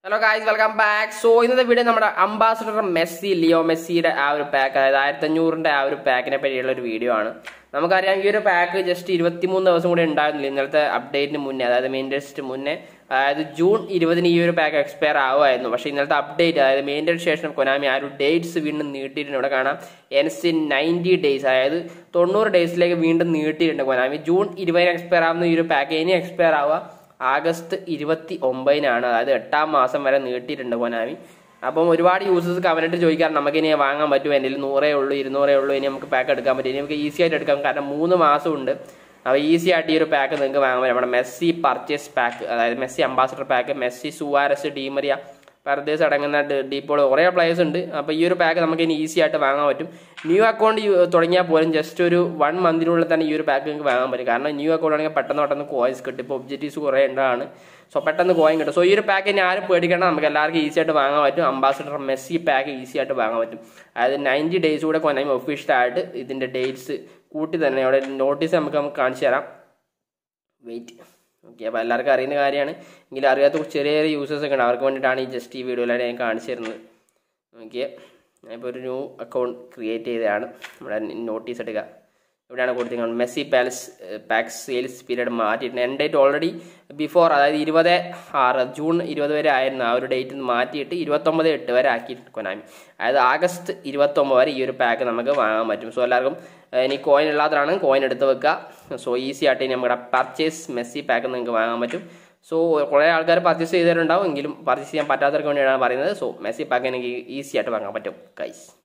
hello guys welcome back so ഇന്നത്തെ video നമ്മുടെ ambassador Messi Leo മെസ്സിയുടെ ആ ഒരു പാക്ക് അതായത് ആയിരത്തി അഞ്ഞൂറിന്റെ ആ ഒരു പാക്കിനെ പറ്റിയുള്ള ഒരു വീഡിയോ ആണ് നമുക്കറിയാം ഈ ഒരു പാക്ക് ജസ്റ്റ് ഇരുപത്തിമൂന്ന് ദിവസം കൂടി ഉണ്ടായിരുന്നില്ല ഇന്നലത്തെ അപ്ഡേറ്റിന് മുന്നേ അതായത് മെയിൻ ടെസ്റ്റ് മുന്നേ അതായത് ജൂൺ ഇരുപതിന് ഈ ഒരു പാക്ക് എക്സ്പയർ ആവുമായിരുന്നു പക്ഷേ ഇന്നലത്തെ അപ്ഡേറ്റ് അതായത് മെയിൻ ടെസ്റ്റ് ശേഷം കൊനാമി ആ ഒരു ഡേറ്റ്സ് വീണ്ടും നീട്ടിയിട്ടുണ്ട് ഇവിടെ കാണാം എൻ സി നയൻറ്റി ഡേയ്സ് അതായത് തൊണ്ണൂറ് ഡേയ്സിലേക്ക് വീണ്ടും നീട്ടിയിട്ടുണ്ട് കൊനാമി ജൂൺ ഇരുപതിന് എക്സ്പയർ ആവുന്ന ഈ ഒരു പാക്ക് ഇനി എക്സ്പയർ ആവുക ആഗസ്റ്റ് ഇരുപത്തി ഒമ്പതിനാണ് അതായത് എട്ടാം മാസം വരെ നീട്ടിയിട്ടുണ്ട് കൊനാമി അപ്പം ഒരുപാട് യൂസേഴ്സ് കമൻറ്റ് ചോദിക്കാറ് നമുക്ക് ഇനി വാങ്ങാൻ പറ്റും എൻ്റെ കയ്യിൽ നൂറേ ഉള്ളൂ ഇരുന്നൂറേ ഉള്ളൂ ഇനി നമുക്ക് പാക്ക് എടുക്കാൻ പറ്റും ഇനി നമുക്ക് ഈസി ആയിട്ട് എടുക്കാം കാരണം മൂന്ന് മാസമുണ്ട് അപ്പോൾ ഈസി ആയിട്ട് ഈ ഒരു പാക്ക് നിങ്ങൾക്ക് വാങ്ങാൻ പറ്റും നമ്മുടെ മെസ്സി പർച്ചേസ് പാക്ക് അതായത് Messi ambassador pack Messi Suarez Di Maria Paredes അടങ്ങുന്ന ഡീപ്പോൾ കുറേ പ്ലേയേഴ്സ് ഉണ്ട് അപ്പോൾ ഈ ഒരു പാക്ക് നമുക്ക് ഇനി ഈസി ആയിട്ട് വാങ്ങാൻ പറ്റും ന്യൂ അക്കൗണ്ട് തുടങ്ങിയാൽ പോലും ജസ്റ്റ് ഒരു വൺ മന്തിനുള്ളിൽ തന്നെ ഈ ഒരു പാക്ക് നിങ്ങൾക്ക് വാങ്ങാൻ പറ്റും കാരണം ന്യൂ അക്കൗണ്ട് ആണെങ്കിൽ പെട്ടെന്ന് പെട്ടെന്ന് കോയിൻസ് കിട്ടും ഇപ്പോൾ ഒബ്ജക്റ്റീവ്സ് കുറേ ഉണ്ടാണ് സോ പെട്ടെന്ന് കോയിൻ കിട്ടും സോ ഈ ഒരു പാക്ക് ഇനി ആരും പേടിക്കേണ്ട നമുക്ക് എല്ലാവർക്കും ഈസി ആയിട്ട് വാങ്ങാൻ പറ്റും അംബാസഡർ മെസ്സി പാക്ക് ഈസി ആയിട്ട് വാങ്ങാൻ പറ്റും അതായത് നയൻറ്റി ഡേയ്സ് കൂടെ കൊനായി ഒഫീഷ്യലായിട്ട് ഇതിൻ്റെ ഡേറ്റ്സ് കൂട്ടി തന്നെ അവിടെ നോട്ടീസ് നമുക്ക് നമുക്ക് കാണിച്ചു തരാം വെയിറ്റ് ഓക്കെ അപ്പോൾ എല്ലാവർക്കും അറിയുന്ന കാര്യമാണ് എങ്കിലും അറിയാത്ത ചെറിയ ചെറിയ യൂസേഴ്സ് ഒക്കെ ഉണ്ട് അവർക്ക് വേണ്ടിയിട്ടാണ് ഈ ജസ്റ്റ് ഈ വീഡിയോയിലൂടെ ഞാൻ കാണിച്ചു തരുന്നത് നോക്കിയേ ഞാനിപ്പോൾ ഒരു ന്യൂ അക്കൗണ്ട് ക്രിയേറ്റ് ചെയ്തതാണ് നമ്മുടെ നോട്ടീസ് എടുക്കുക ഇവിടെയാണ് കൊടുത്തിരിക്കുന്നത് Messi palace packs sales period മാറ്റിയിട്ടുണ്ട് എൻ ഡേറ്റ് ഓൾറെഡി ബിഫോർ അതായത് ഇരുപത് ആറ് ജൂൺ ഇരുപത് വരെ ആയിരുന്നു ആ ഒരു ഡേറ്റ് മാറ്റിയിട്ട് ഇരുപത്തൊമ്പത് എട്ട് വരെ ആക്കിയിട്ടുണ്ട് കൊനാമി അതായത് ആഗസ്റ്റ് ഇരുപത്തൊമ്പത് വരെ ഈ ഒരു പാക്ക് നമുക്ക് വാങ്ങാൻ പറ്റും സോ എല്ലാവർക്കും ഇനി കോയിൻ ഇല്ലാത്തതാണ് കോയിൻ എടുത്ത് വെക്കുക സോ ഈസി ആയിട്ട് ഇനി നമ്മുടെ പർച്ചേസ് മെസ്സി പാക്ക് നിങ്ങൾക്ക് വാങ്ങാൻ പറ്റും സോ കുറേ ആൾക്കാർ പർച്ചേസ് ചെയ്തിട്ടുണ്ടാവും എങ്കിലും പർച്ചേസ് ചെയ്യാൻ പറ്റാത്തവർക്ക് വേണ്ടിയാണ് പറയുന്നത് സോ മെസ്സി പാക്ക് എനിക്ക് ഈസി ആയിട്ട് വാങ്ങാൻ പറ്റും ഗൈസ്